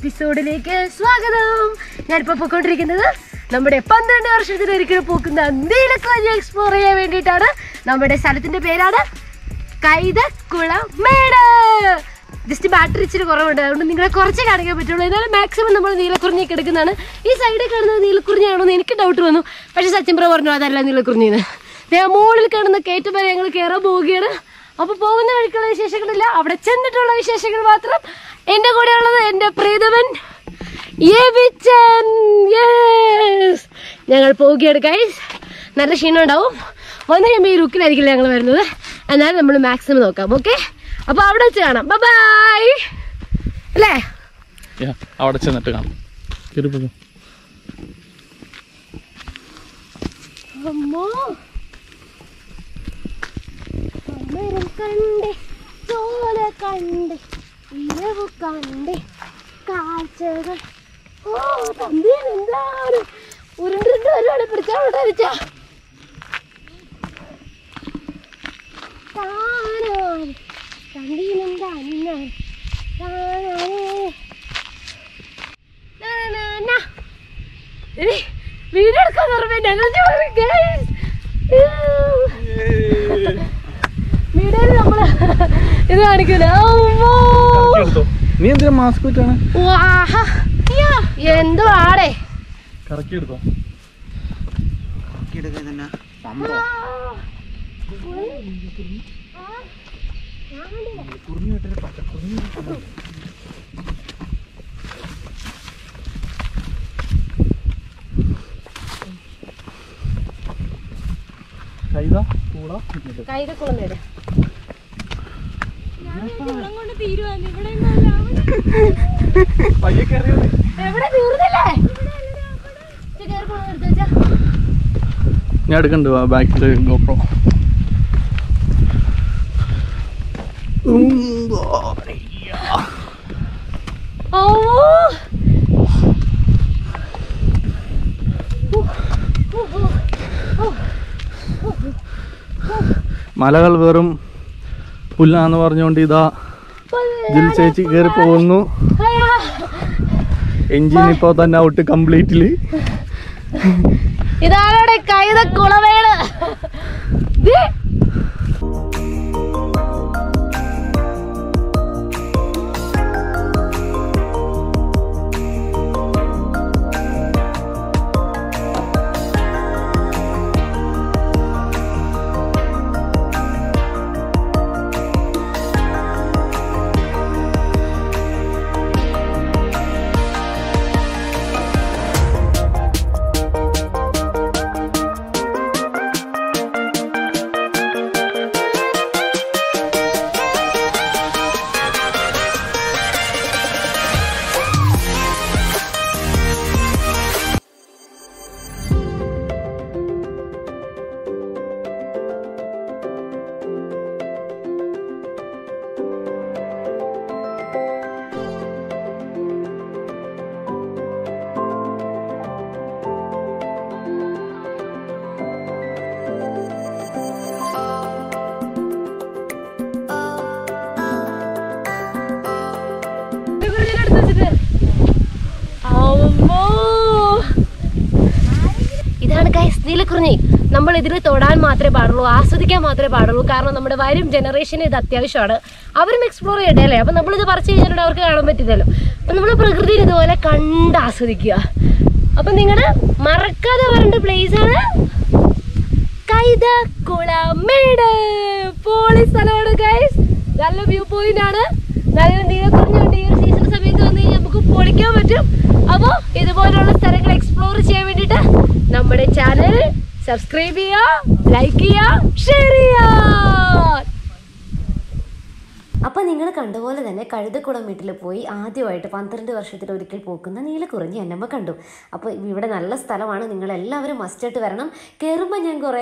എപ്പിസോഡിലേക്ക് സ്വാഗതം ഞാനിപ്പോ പോയിക്കൊണ്ടിരിക്കുന്നത് നമ്മുടെ പന്ത്രണ്ട് വർഷത്തിലൊരിക്കലും പോക്കുന്ന നീലക്കുറിഞ്ഞി എക്സ്പ്ലോർ ചെയ്യാൻ വേണ്ടിയിട്ടാണ് നമ്മുടെ സ്ഥലത്തിന്റെ പേരാണ് കൈതക്കുളം മേട് ജസ്റ്റ് ബാറ്ററി ഇച്ചിരി കുറവുണ്ട് അതുകൊണ്ട് നിങ്ങളെ കുറച്ച് കാണിക്കാൻ പറ്റുള്ളൂ എന്നാലും മാക്സിമം നമ്മൾ നീലക്കുറിഞ്ഞിക്ക് എടുക്കുന്നതാണ് ഈ സൈഡിൽ കാണുന്നത് നീലക്കുറിഞ്ഞാണോ എന്ന് എനിക്ക് ഡൗട്ട് വന്നു പക്ഷെ സച്ചിൻ പ്രഭു പറഞ്ഞു അതല്ല നീലക്കുറിഞ്ഞിന്ന് ദേ മുകളിൽ കാണുന്ന കയറ്റം വരെ ഞങ്ങൾ കയറാൻ പോവുകയാണ് അപ്പൊ പോകുന്ന വഴിക്കുള്ള വിശേഷങ്ങളില്ല അവിടെ ചെന്നിട്ടുള്ള വിശേഷങ്ങൾ മാത്രം എന്റെ കൂടെ ഉള്ളത് എന്റെ പ്രീതമൻ യവിച്ചൻ. Yes. ഞങ്ങൾ പോവുകയാണ് ഗൈസ് നല്ല ക്ഷീണം ഉണ്ടാവും വന്നു കഴിയുമ്പോൾ ഈ ലുക്കിലായിരിക്കില്ല ഞങ്ങൾ വരുന്നത് എന്നാലും നമ്മൾ മാക്സിമം നോക്കാം ഓക്കെ അപ്പൊ അവിടെ വെച്ച് കാണാം ബൈ അല്ലേ യാ, അവിടെ ചെന്നിട്ട് കാണാം കയറി പോകൂ അമ്മോ അന്നേരം കണ്ടേ ചോല കണ്ടേ ഇരവ് കണ്ടേ കാഴ്ചകൾ ഓ തമ്പി എന്താരും ഉരുണ്ടിട്ട് വരുവാണ് പിടിച്ചാ വിട്ടാ താനാൻ കണ്ടീനെന്താ അന്നാൻ താനാനേ നാ, നാ, നാ. എടി, വീഡിയോ എടുക്കാൻ പറഞ്ഞ എനർജി വീഡിയോയിൽ നമ്മള് ഇത് കാണിക്കൂല എടുത്തോ നീ എന്തിനാ മാസ്ക് വെച്ചാണ് എന്തോ ആടേ കറക്കി എടുത്തോ കൈതാ കൂടാ കൈതക്കുളം നേടെ പയ്യെ കയറിയത് എവിടെ തീർന്നില്ലേ ഇത് കേറി പോണോ എടുത്ത് വെച്ചാ? ഞാൻ എടുക്കണ്ട് ബാക്കിൽ ഗോപ്രോ ഓ മലകൾ വെറും പുല്ലാന്ന് പറഞ്ഞുകൊണ്ട് ഇതാ ജിൽ ചേച്ചി കയറി പോകുന്നു അയ്യാ. എഞ്ചിൻ ഇപ്പോൾ തന്നെ ഔട്ട് കംപ്ലീറ്റ്ലി ഇതാണോടെ കൈതക്കുളമേട് ദേ. ഇത് കുറിഞ്ഞിനെ എടുത്ത് വെച്ചിട്ട്. അമ്മോ. ഇതാണ് ഗൈസ് നീലക്കുറിഞ്ഞി നമ്മൾ ഇതിൽ തൊടാൻ മാത്രമേ പാടുള്ളൂ ആസ്വദിക്കാൻ മാത്രമേ പാടുള്ളൂ കാരണം നമ്മുടെ വരും ജനറേഷന് ഇത് അത്യാവശ്യമാണ് അവരും എക്സ്പ്ലോർ ചെയ്യട്ടെ അല്ലേ അപ്പം നമ്മളിത് പറിച്ചു കഴിഞ്ഞിട്ട് അവർക്ക് കാണാൻ പറ്റില്ലല്ലോ അപ്പം നമ്മൾ പ്രകൃതിയിൽ ഇതുപോലെ കണ്ട് ആസ്വദിക്കുക അപ്പം നിങ്ങൾ മറക്കാതെ വരേണ്ട പ്ലേസ് ആണ് കൈതക്കുളമേട് പോളി സ്ഥലമാണ് ഗൈസ് നല്ല വ്യൂ പോയിന്റ് ആണ് നല്ല നീലക്കുറിഞ്ഞുണ്ട് ഈ ഒരു സീസൺ സമയത്ത് വന്നു കഴിഞ്ഞാൽ നമുക്ക് പൊളിക്കാൻ പറ്റും അപ്പോൾ ഇതുപോലുള്ള സ്ഥലങ്ങൾ എക്സ്പ്ലോർ ചെയ്യാൻ വേണ്ടിയിട്ട് നമ്മുടെ ചാനൽ സബ്സ്ക്രൈബ് ചെയ്യുക ലൈക്ക് ചെയ്യുക ഷെയർ ചെയ്യുക അപ്പം നിങ്ങൾ കണ്ടപോലെ തന്നെ കഴുതക്കുളം വീട്ടിൽ പോയി ആദ്യമായിട്ട് പന്ത്രണ്ട് വർഷത്തിൽ ഒരിക്കൽ പോക്കുന്ന നീലക്കുറിഞ്ഞി എന്നമ്മ കണ്ടു അപ്പോൾ ഇവിടെ നല്ല സ്ഥലമാണ് നിങ്ങളെല്ലാവരും മസ്റ്റായിട്ട് വരണം കയറുമ്പോൾ ഞാൻ കുറേ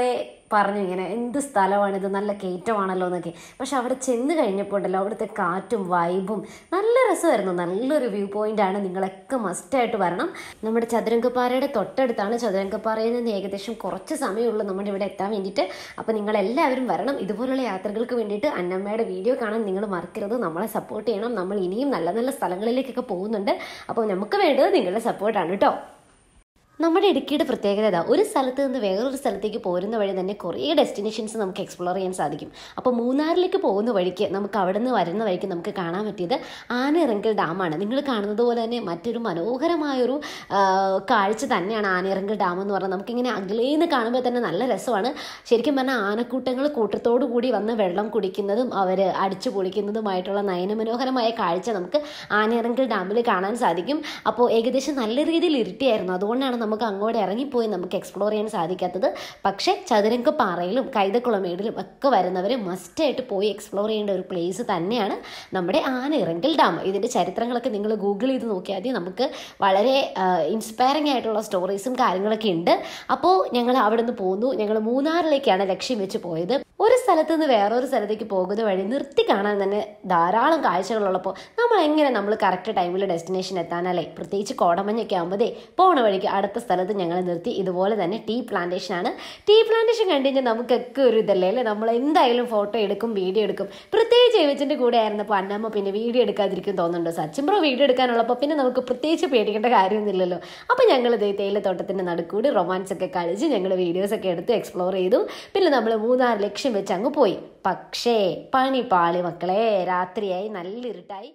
പറഞ്ഞു ഇങ്ങനെ എന്ത് സ്ഥലമാണിത് നല്ല കയറ്റമാണല്ലോ എന്നൊക്കെ പക്ഷെ അവിടെ ചെന്ന് കഴിഞ്ഞപ്പോൾ ഉണ്ടല്ലോ അവിടുത്തെ കാറ്റും വൈബും നല്ല രസമായിരുന്നു നല്ലൊരു വ്യൂ പോയിന്റ് ആണ് നിങ്ങളൊക്കെ മസ്റ്റായിട്ട് വരണം നമ്മുടെ ചതുരംഗപ്പാറയുടെ തൊട്ടടുത്താണ് ചതുരംഗപ്പാറയിൽ നിന്ന് ഏകദേശം കുറച്ച് സമയമുള്ളൂ നമ്മുടെ ഇവിടെ എത്താൻ വേണ്ടിയിട്ട് അപ്പോൾ നിങ്ങൾ എല്ലാവരും വരണം ഇതുപോലുള്ള യാത്രകൾക്ക് വേണ്ടിയിട്ട് അന്നമ്മയുടെ വീഡിയോ കാണാൻ നിങ്ങൾ മറക്കരുത് നമ്മളെ സപ്പോർട്ട് ചെയ്യണം നമ്മൾ ഇനിയും നല്ല നല്ല സ്ഥലങ്ങളിലേക്കൊക്കെ പോകുന്നുണ്ട് അപ്പോൾ നമുക്ക് വേണ്ടത് നിങ്ങളുടെ സപ്പോർട്ടാണ് കേട്ടോ നമ്മുടെ ഇടുക്കിയുടെ പ്രത്യേകത ഇതാ ഒരു സ്ഥലത്ത് നിന്ന് വേറൊരു സ്ഥലത്തേക്ക് പോരുന്ന വഴി തന്നെ കുറേ ഡെസ്റ്റിനേഷൻസ് നമുക്ക് എക്സ്പ്ലോർ ചെയ്യാൻ സാധിക്കും അപ്പോൾ മൂന്നാറിലേക്ക് പോകുന്ന വഴിക്ക് നമുക്ക് അവിടെ നിന്ന് വരുന്ന വഴിക്ക് നമുക്ക് കാണാൻ പറ്റിയത് ആനയിറങ്കൽ ഡാമാണ് നിങ്ങൾ കാണുന്നത് പോലെ തന്നെ മറ്റൊരു മനോഹരമായൊരു ആ, കാഴ്ച തന്നെയാണ് ആനയിറങ്കൽ ഡാം എന്ന് പറഞ്ഞാൽ നമുക്കിങ്ങനെ അകലേന്ന് കാണുമ്പോൾ തന്നെ നല്ല രസമാണ് ശരിക്കും പറഞ്ഞാൽ ആനക്കൂട്ടങ്ങൾ കൂട്ടത്തോടു കൂടി വന്ന് വെള്ളം കുടിക്കുന്നതും അവർ അടിച്ചു പൊളിക്കുന്നതുമായിട്ടുള്ള നയനമനോഹരമായ കാഴ്ച നമുക്ക് ആനയിറങ്കൽ ഡാമിൽ കാണാൻ സാധിക്കും അപ്പോൾ ഏകദേശം നല്ല രീതിയിൽ ഇരുട്ടിയായിരുന്നു അതുകൊണ്ടാണ് നമുക്ക് അങ്ങോട്ട് ഇറങ്ങിപ്പോയി നമുക്ക് എക്സ്പ്ലോർ ചെയ്യാൻ സാധിക്കാത്തത് പക്ഷേ ചതുരംഗപ്പാറയിലും കൈതക്കുളമേടിലും ഒക്കെ വരുന്നവർ മസ്റ്റായിട്ട് പോയി എക്സ്പ്ലോർ ചെയ്യേണ്ട ഒരു പ്ലേസ് തന്നെയാണ് നമ്മുടെ ആനയിറങ്കൽ ഡാം ഇതിൻ്റെ ചരിത്രങ്ങളൊക്കെ നിങ്ങൾ ഗൂഗിൾ ചെയ്ത് നോക്കിയാൽ മതി നമുക്ക് വളരെ ഇൻസ്പയറിംഗ് ആയിട്ടുള്ള സ്റ്റോറീസും കാര്യങ്ങളൊക്കെ ഉണ്ട് അപ്പോൾ ഞങ്ങൾ അവിടെ നിന്ന് പോന്നു ഞങ്ങൾ മൂന്നാറിലേക്കാണ് ലക്ഷ്യം വെച്ച് പോയത് ഒരു സ്ഥലത്ത് നിന്ന് വേറൊരു സ്ഥലത്തേക്ക് പോകുന്ന വഴി നിർത്തി കാണാൻ തന്നെ ധാരാളം കാഴ്ചകളുള്ളപ്പോൾ നമ്മൾ എങ്ങനെ നമ്മൾ കറക്റ്റ് ടൈമിൽ ഡെസ്റ്റിനേഷൻ എത്താനല്ലേ പ്രത്യേകിച്ച് കോടമഞ്ഞൊക്കെ ആകുമ്പോഴേ പോണ വഴിക്ക് അടുത്ത സ്ഥലത്ത് ഞങ്ങൾ നിർത്തി ഇതുപോലെ തന്നെ ടീ പ്ലാന്റേഷൻ ആണ് ടീ പ്ലാന്റേഷൻ കണ്ടു കഴിഞ്ഞാൽ നമുക്കൊക്കെ ഒരു ഇതല്ലേ അല്ലേ നമ്മൾ എന്തായാലും ഫോട്ടോ എടുക്കും വീഡിയോ എടുക്കും പ്രത്യേകിച്ച് എവിച്ചിൻ്റെ കൂടെ ആയിരുന്നപ്പോൾ അന്നമ്മ പിന്നെ വീഡിയോ എടുക്കാതിരിക്കും തോന്നുന്നുണ്ടോ സച്ചിൻ ബ്രോ വീഡിയോ എടുക്കാനുള്ളപ്പോൾ പിന്നെ നമുക്ക് പ്രത്യേകിച്ച് പേടിക്കേണ്ട കാര്യമൊന്നുമില്ലല്ലോ അപ്പോൾ ഞങ്ങൾ ഇതേ തേയിലത്തോട്ടത്തിൻ്റെ നടുക്കൂടി റൊമാൻസ് ഒക്കെ കളിച്ച് ഞങ്ങൾ വീഡിയോസ് ഒക്കെ എടുത്ത് എക്സ്പ്ലോർ ചെയ്തു പിന്നെ നമ്മൾ മൂന്നാറ് ലക്ഷ്യം വെച്ച് അങ്ങ് പോയി പക്ഷേ പണി പാളി മക്കളെ രാത്രിയായി നല്ല ഇരുട്ടായി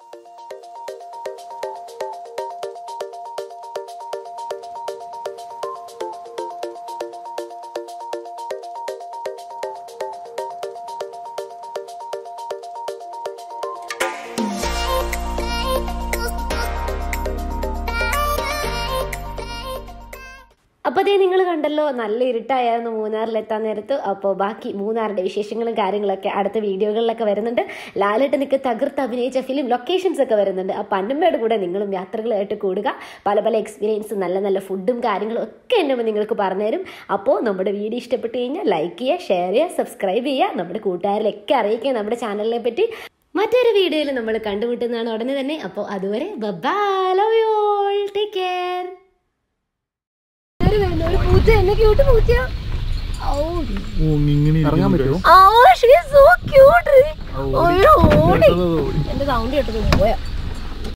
അപ്പോൾ അതേ നിങ്ങൾ കണ്ടല്ലോ നല്ല ഇരുട്ടായിരുന്നു മൂന്നാറിലെത്താൻ നേരത്ത് അപ്പോൾ ബാക്കി മൂന്നാറിൻ്റെ വിശേഷങ്ങളും കാര്യങ്ങളൊക്കെ അടുത്ത വീഡിയോകളിലൊക്കെ വരുന്നുണ്ട് ലാലേട്ട് നിൽക്ക് തകർത്ത് അഭിനയിച്ച ഫിലിം ലൊക്കേഷൻസ് ഒക്കെ വരുന്നുണ്ട് അപ്പോൾ അന്നമ്മയുടെ കൂടെ നിങ്ങളും യാത്രകളായിട്ട് കൂടുക പല പല എക്സ്പീരിയൻസ് നല്ല നല്ല ഫുഡും കാര്യങ്ങളും ഒക്കെ എന്നെ നിങ്ങൾക്ക് പറഞ്ഞുതരും അപ്പോൾ നമ്മുടെ വീഡിയോ ഇഷ്ടപ്പെട്ട് കഴിഞ്ഞാൽ ലൈക്ക് ചെയ്യുക ഷെയർ ചെയ്യുക സബ്സ്ക്രൈബ് ചെയ്യുക നമ്മുടെ കൂട്ടുകാരിലൊക്കെ അറിയിക്കുക നമ്മുടെ ചാനലിനെ പറ്റി മറ്റൊരു വീഡിയോയിൽ നമ്മൾ കണ്ടുമുട്ടുന്നതാണ് ഉടനെ തന്നെ അപ്പോൾ അതുവരെ bye love you all take care ഒരു വരുന്നു, ഒരു പൂച്ച എന്നെ ക്യൂട്ട് പൂച്ചയാ ഇങ്ങനെ ഇറങ്ങാൻ പറ്റുമോ Oh, she is so cute. അയ്യോ ഓടി എന്റെ സൗണ്ട് കേട്ടത് പോയാ